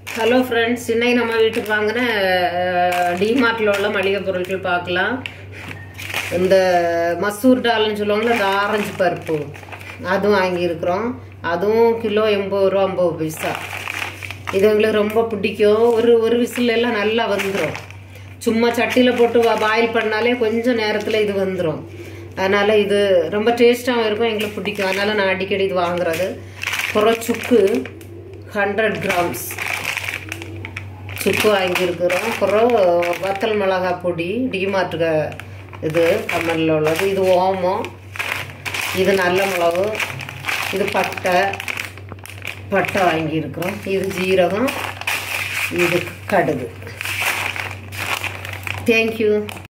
hello friends இன்னைக்கு நம்ம வீட்டுக்கு வாங்கின டிமார்ட்டில் உள்ள மளிகை பொருட்கள் பார்க்கலாம் இந்த மசூர் டால்னு சொல்லுவாங்கள்ல இந்த ஆரஞ்சு பருப்பு அதுவும் வாங்கியிருக்கிறோம் அதுவும் கிலோ எண்பது ரூபா ஐம்பது பைசா இது எங்களுக்கு ரொம்ப பிடிக்கும் ஒரு ஒரு விசில் எல்லாம் நல்லா வந்துடும் சும்மா சட்டியில் போட்டு பாயில் பண்ணாலே கொஞ்சம் நேரத்தில் இது வந்துடும் அதனால் இது ரொம்ப டேஸ்ட்டாகவும் இருக்கும் எங்களுக்கு பிடிக்கும் அதனால் நான் அடிக்கடி இது வாங்குறது அப்புறம் சுக்கு ஹண்ட்ரட் கிராம்ஸ் சுக்கு வாங்கியிருக்கிறோம் அப்புறம் வத்தல் மிளகா பொடி டிமார்ட்டுக்கு இது கம்மலில் உள்ளது இது ஓமம் இது நல்ல மிளகு இது பட்டை பட்டை வாங்கியிருக்கிறோம் இது ஜீரகம் இது கடுகு தேங்க்யூ